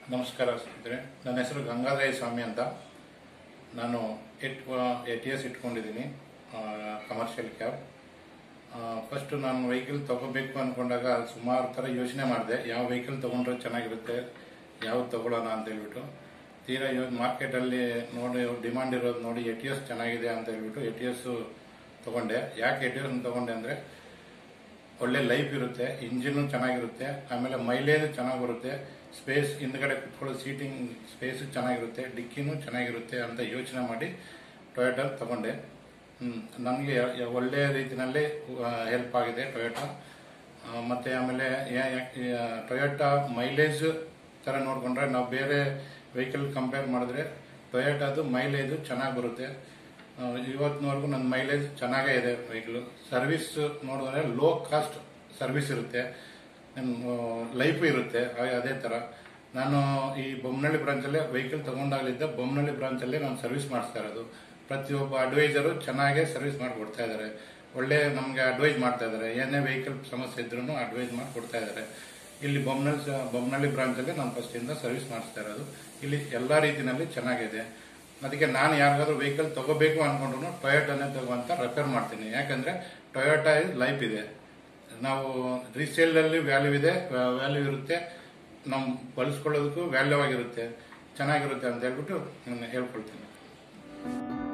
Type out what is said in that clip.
ನಮಸ್ಕಾರ ಸ್ನೇಹಿತರೆ ನನ್ನ ಹೆಸರು ಗಂಗಾಧರ ಸ್ವಾಮಿ ಅಂತ ನಾನು ಎಟ್ ಎ ಟಿ ಎಸ್ ಇಟ್ಕೊಂಡಿದ್ದೀನಿ ಕಮರ್ಷಿಯಲ್ ಕ್ಯಾಬ್ ಫಸ್ಟ್ ನಾನು ವೆಹಿಕಲ್ ತಗೋಬೇಕು ಅಂದ್ಕೊಂಡಾಗ ಸುಮಾರು ಥರ ಯೋಚನೆ ಮಾಡಿದೆ ಯಾವ ವೆಹಿಕಲ್ ತೊಗೊಂಡ್ರೆ ಚೆನ್ನಾಗಿರುತ್ತೆ ಯಾವ್ದು ತಗೊಳ್ಳೋಣ ಅಂತ ಹೇಳ್ಬಿಟ್ಟು ತೀರಾ ಇವಾಗ ಮಾರ್ಕೆಟಲ್ಲಿ ನೋಡಿ ಡಿಮಾಂಡ್ ಇರೋದು ನೋಡಿ ಎ ಟಿ ಎಸ್ ಚೆನ್ನಾಗಿದೆ ಅಂತ ಹೇಳ್ಬಿಟ್ಟು ಎ ಟಿ ಎಸ್ ತೊಗೊಂಡೆ ಯಾಕೆ ಎ ಟಿ ಎಸ್ ತೊಗೊಂಡೆ ಅಂದರೆ ಒಳ್ಳೆ ಲೈಫ್ ಇರುತ್ತೆ ಇಂಜಿನ್ ಚೆನ್ನಾಗಿರುತ್ತೆ ಆಮೇಲೆ ಮೈಲೇಜ್ ಚೆನ್ನಾಗಿ ಬರುತ್ತೆ ಸ್ಪೇಸ್ ಹಿಂದ್ಗಡೆ ಕುತ್ಕೊಳ್ಳೋ ಸೀಟಿಂಗ್ ಸ್ಪೇಸ್ ಚೆನ್ನಾಗಿರುತ್ತೆ ಡಿಕ್ಕಿನೂ ಚೆನ್ನಾಗಿರುತ್ತೆ ಅಂತ ಯೋಚನೆ ಮಾಡಿ ಟೊಯೋಟಾ ತಗೊಂಡೆ ನನಗೆ ಒಳ್ಳೆ ರೀತಿಯಲ್ಲಿ ಹೆಲ್ಪ್ ಆಗಿದೆ ಟೊಯೋಟಾ ಆ, ಮತ್ತೆ ಆಮೇಲೆ ಟೊಯೋಟಾ ಮೈಲೇಜ್ ಥರ ನೋಡಿಕೊಂಡ್ರೆ ನಾವು ಬೇರೆ ವೆಹಿಕಲ್ ಕಂಪೇರ್ ಮಾಡಿದ್ರೆ ಟೊಯೋಟಾದು ಮೈಲೇಜ್ ಚೆನ್ನಾಗಿ ಬರುತ್ತೆ ಆ, ಇವತ್ತಿನವರೆಗೂ ನನ್ನ ಮೈಲೇಜ್ ಚೆನ್ನಾಗೇ ಇದೆ ವೆಹಿಕಲ್ ಸರ್ವಿಸ್ ನೋಡಿದ್ರೆ ಲೋ ಕಾಸ್ಟ್ ಸರ್ವಿಸ್ ಇರುತ್ತೆ ಲೈಫ್ ಇರುತ್ತೆ ಹಾಗೆ ಅದೇ ಥರ ನಾನು ಈ ಬೊಮ್ಮನಹಳ್ಳಿ ಬ್ರಾಂಚಲ್ಲೇ ವೆಹಿಕಲ್ ತಗೊಂಡಾಗಲಿದ್ದ ಬೊಮ್ಮನಹಳ್ಳಿ ಬ್ರಾಂಚಲ್ಲೇ ನಾನು ಸರ್ವಿಸ್ ಮಾಡಿಸ್ತಾ ಇರೋದು ಪ್ರತಿಯೊಬ್ಬ ಅಡ್ವೈಸರು ಚೆನ್ನಾಗೇ ಸರ್ವಿಸ್ ಮಾಡಿ ಕೊಡ್ತಾ ಇದ್ದಾರೆ ಒಳ್ಳೆ ನಮಗೆ ಅಡ್ವೈಸ್ ಮಾಡ್ತಾ ಇದ್ದಾರೆ ಏನೇ ವೆಹಿಕಲ್ ಸಮಸ್ಯೆ ಇದ್ರೂ ಅಡ್ವೈಸ್ ಮಾಡಿ ಕೊಡ್ತಾ ಇದ್ದಾರೆ ಇಲ್ಲಿ ಬೊಮ್ಮನಹಳ್ಳಿ ಬೊಮ್ಮನಹಳ್ಳಿ ಬ್ರಾಂಚಲ್ಲಿ ನಾನು ಫಸ್ಟಿಂದ ಸರ್ವಿಸ್ ಮಾಡಿಸ್ತಾ ಇರೋದು ಇಲ್ಲಿ ಎಲ್ಲ ರೀತಿಯಲ್ಲಿ ಚೆನ್ನಾಗಿದೆ ಅದಕ್ಕೆ ನಾನು ಯಾರಿಗಾದ್ರೂ ವೆಹಿಕಲ್ ತಗೋಬೇಕು ಅನ್ಕೊಂಡ್ರು ಟೊಯೋಟಾನೇ ತಗೋಂತ ರೆಫರ್ ಮಾಡ್ತೀನಿ ಯಾಕಂದ್ರೆ ಟೊಯೋಟಾ ಲೈಫ್ ಇದೆ ನಾವು ರೀಸೇಲ್ ಅಲ್ಲಿ ವ್ಯಾಲ್ಯೂ ಇದೆ ವ್ಯಾಲ್ಯೂ ಇರುತ್ತೆ ನಾವು ಬಳಸ್ಕೊಳ್ಳೋದಕ್ಕೂ ವ್ಯಾಲ್ಯೂ ಆಗಿರುತ್ತೆ ಚೆನ್ನಾಗಿರುತ್ತೆ ಅಂತ ಹೇಳ್ಬಿಟ್ಟು ನಾನು ಹೇಳ್ಕೊಳ್ತೀನಿ